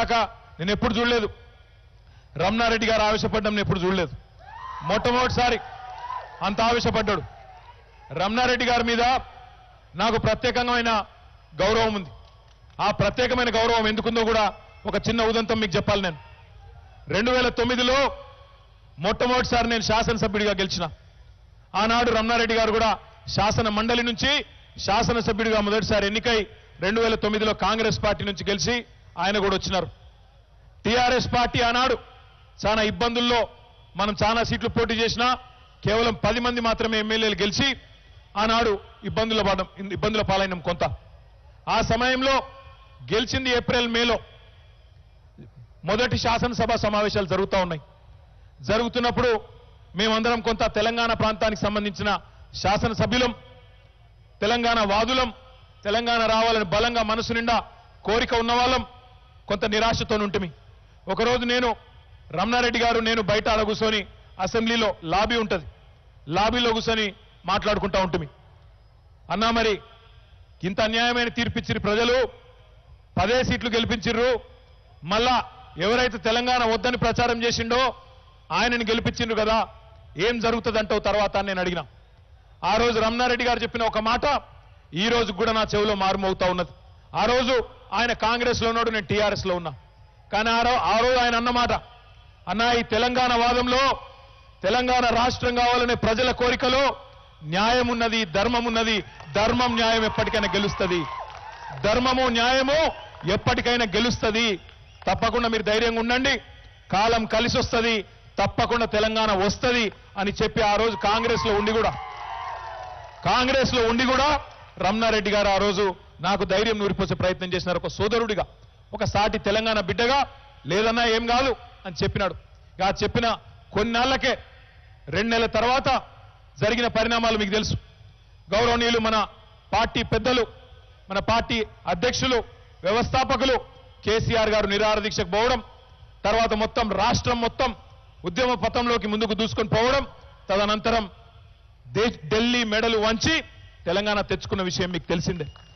ఇప్పటిదాకా నేను ఎప్పుడు చూడలేదు రమణారెడ్డి గారు ఆవేశపడ్డం నేను ఎప్పుడు చూడలేదు మొట్టమొదటిసారి అంత ఆవేశపడ్డాడు రమణారెడ్డి గారి మీద నాకు ప్రత్యేకమైన గౌరవం ఉంది ఆ ప్రత్యేకమైన గౌరవం ఎందుకుందో కూడా ఒక చిన్న ఉదంతం మీకు చెప్పాలి నేను రెండు వేల తొమ్మిదిలో మొట్టమొదటిసారి నేను శాసనసభ్యుడిగా గెలిచిన ఆనాడు రమణారెడ్డి గారు కూడా శాసన మండలి నుంచి శాసనసభ్యుడిగా మొదటిసారి ఎన్నికై రెండు వేల తొమ్మిదిలో కాంగ్రెస్ పార్టీ నుంచి గెలిచి ఆయన కూడా వచ్చినారు టీఆర్ఎస్ పార్టీ ఆనాడు చాలా ఇబ్బందుల్లో మనం చాలా సీట్లు పోటీ చేసినా కేవలం పది మంది మాత్రమే ఎమ్మెల్యేలు గెలిచి ఆనాడు ఇబ్బందుల పడడం ఇబ్బందుల పాలైనం కొంత ఆ సమయంలో గెలిచింది ఏప్రిల్ మేలో మొదటి శాసనసభ సమావేశాలు జరుగుతూ ఉన్నాయి జరుగుతున్నప్పుడు మేమందరం కొంత తెలంగాణ ప్రాంతానికి సంబంధించిన శాసనసభ్యులం తెలంగాణ వాదులం తెలంగాణ రావాలని బలంగా మనసు నిండా కోరిక ఉన్నవాళ్ళం కొంత నిరాశతో ఉంటుమి ఒకరోజు నేను రమణారెడ్డి గారు నేను బయట అలా కూర్చొని అసెంబ్లీలో లాబీ ఉంటది లాబీలో కూర్చొని మాట్లాడుకుంటా ఉంటుంది అన్నా మరి ఇంత అన్యాయమైన తీర్పిచ్చిరు ప్రజలు పదే సీట్లు గెలిపించిర్రు మళ్ళా ఎవరైతే తెలంగాణ వద్దని ప్రచారం చేసిండో ఆయనని గెలిపించిండ్రు కదా ఏం జరుగుతుందంటావు తర్వాత అని నేను అడిగిన ఆ రోజు రమణారెడ్డి గారు చెప్పిన ఒక మాట ఈ రోజు కూడా నా చెవిలో మారుమవుతా ఉన్నది ఆ రోజు ఆయన కాంగ్రెస్ లో ఉన్నాడు నేను టీఆర్ఎస్ లో ఉన్నా కానీ ఆ రో- ఆ రోజు ఆయన అన్నమాట అన్నా ఈ తెలంగాణ వాదంలో తెలంగాణ రాష్ట్రం కావాలనే ప్రజల కోరికలో న్యాయం ఉన్నది ధర్మం ఉన్నది ధర్మం న్యాయం ఎప్పటికైనా గెలుస్తుంది ధర్మము న్యాయము ఎప్పటికైనా గెలుస్తుంది తప్పకుండా మీరు ధైర్యంగా ఉండండి కాలం కలిసి వస్తుంది తప్పకుండా తెలంగాణ వస్తుంది అని చెప్పి ఆ రోజు కాంగ్రెస్ లో ఉండి కూడా కాంగ్రెస్ లో ఉండి కూడా రమణారెడ్డి గారు ఆ రోజు నాకు ధైర్యం నూరిపోసే ప్రయత్నం చేసినారు ఒక సోదరుడిగా ఒక సాటి తెలంగాణ బిడ్డగా లేదన్నా ఏం కాదు అని చెప్పినాడు ఇక ఆ చెప్పిన కొన్నాళ్లకే రెండు నెలల తర్వాత జరిగిన పరిణామాలు మీకు తెలుసు గౌరవనీయులు మన పార్టీ పెద్దలు మన పార్టీ అధ్యక్షులు వ్యవస్థాపకులు కేసీఆర్ గారు నిరాహార దీక్షకు పోవడం తర్వాత మొత్తం రాష్ట్రం మొత్తం ఉద్యమ పథంలోకి ముందుకు దూసుకొని పోవడం తదనంతరం దే- ఢిల్లీ మెడలు వంచి తెలంగాణ తెచ్చుకున్న విషయం మీకు తెలిసిందే